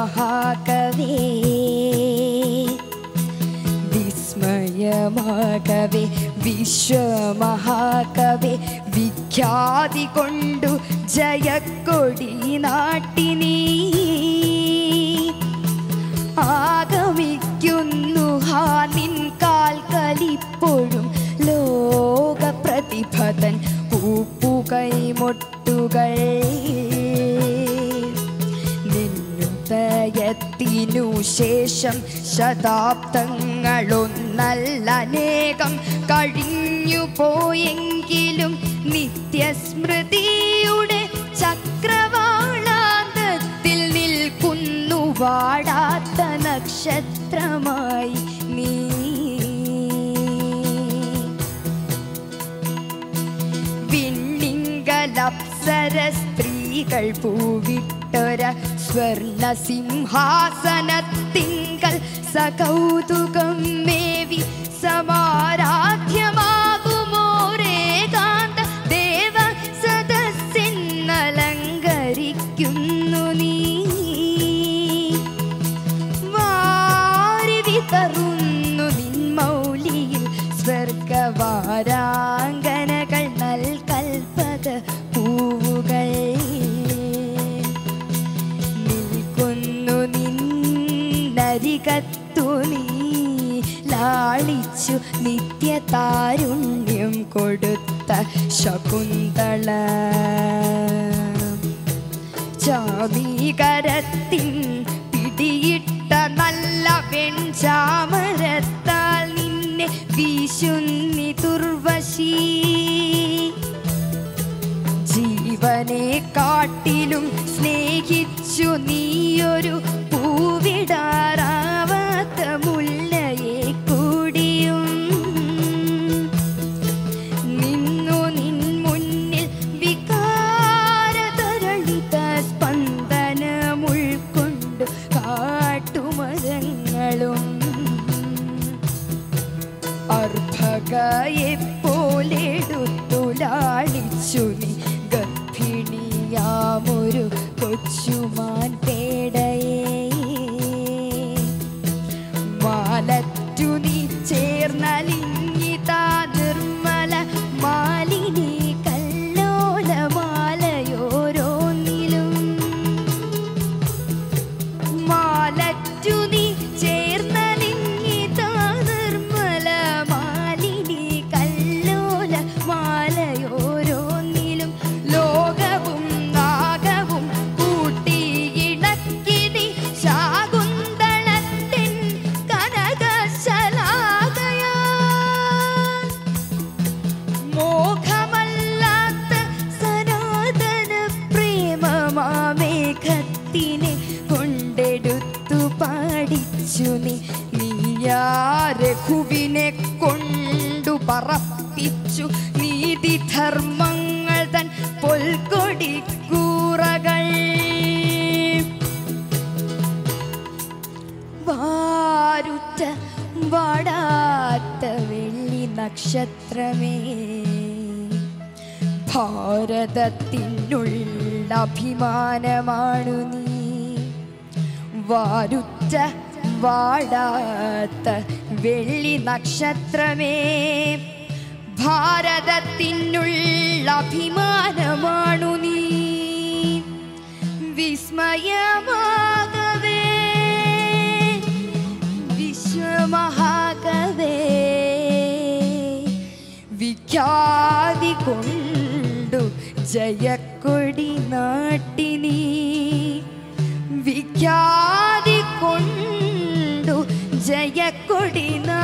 വിശ്വമഹാകവേ വിസ്മയമാകവേ വിശ്വമഹാകവേ വിഖ്യാതി കൊണ്ടു ജയക്കൊടി നാട്ടിനീ ആഗമിക്കുന്നു ഹാ നിൻ കാൽ കലിപ്പോഴും ലോക പ്രതിഭതൻ പൂപ്പുകൈമൊട്ടുകൾ നിന്നുദയത്തിനു ശേഷം ശതാബ്ദങ്ങളൊന്നല്ലനേകം കഴിഞ്ഞു പോയെങ്കിലും നിത്യസ്മൃതിയുടെ ചക്രവാളാന്തത്തിൽ നിൽക്കുന്നു വാടാത്ത നക്ഷത്രമായി നീ വിണ്ണിങ്കലപ്സര സ്ത്രീകൾ പൂവിട്ടൊര സ്വർണ സിംഹാസനത്തിങ്കൽ സകൗതുകം മേവി സമാരാധ്യമാകുമോരേകാന്ത ദേവ സദസ്സെന്നലങ്കരിക്കുന്നു നീ വാരി വിതറുന്നു നിൻ മൗലിയിൽ സ്വർഗവാരാങ്കനകൾ നൽകൽപക പൂവുകൾ നിൽക്കുന്നു നിന്നരികത്തു നീ ലാളിച്ചു നിത്യതാരുണ്യം കൊടുത്ത ശകുന്തള ചാമീകരത്തിൻ പിടിയിട്ട നല്ല വെൺചാമരത്താൽ നിന്നെ വീശുന്നി തുർവശീ ജീവനെ കാട്ടിലും സ്നേഹിച്ചു നീയൊരു പൂവിടാറാവാത്ത മുല്ലയെ കൂടിയും നിന്നു നിൻ മുന്നിൽ വികാരതരളിത സ്പന്ദനമുൾക്കൊണ്ടു കാട്ടുമരങ്ങളും അർഭകയെ പോലെടുത്തുലാളിച്ചു നീ ഗർഭിണിയാമൊരു കൊച്ചുമാൻ പേടയേ മാലറ്റു നീ ചേർന്നലിങ്ങിതാ നിർമ്മല മാലിനി കല്ലോലമാലയോരോന്നിലും മാലറ്റു നീ ചേർന്നലിങ്ങിതാ നിർമ്മല മാലിനി കല്ലോല മാലയോരോന്നിലും ലോകവും നാഗവും കൂട്ടിയിണക്കി നീ ശാകുന്തളത്തിൻ കനകശലാകയാ മോഹമല്ലാത്ത സനാതന പ്രേമമാമേഘത്തിനെ കൊണ്ടെടുത്തു പാടിച്ചു നീ നീയാ രഘുവിനെ കൊണ്ടു പറപ്പിച്ചു നീതിധർമ്മങ്ങൾ തൻ പൊൽക്കൊടിക്കൂറകൾ വാരുറ്റ വാടാത്ത വെള്ളി നക്ഷത്രമേ ഭാരതത്തിനുള്ള അഭിമാനമാണു നീ വാരുറ്റ വാടാത്ത വെള്ളി നക്ഷത്രമേ ഭാരതത്തിനുള്ള അഭിമാനമാണു നീ വിസ്മയമാകവേ വിശ്വമഹാകവേ വിഖ്യാതി കൊണ്ടു ജയക്കൊടി നാട്ടിനീ വിഖ്യാതി കൊണ്ടു ജയക്കൊടി നാ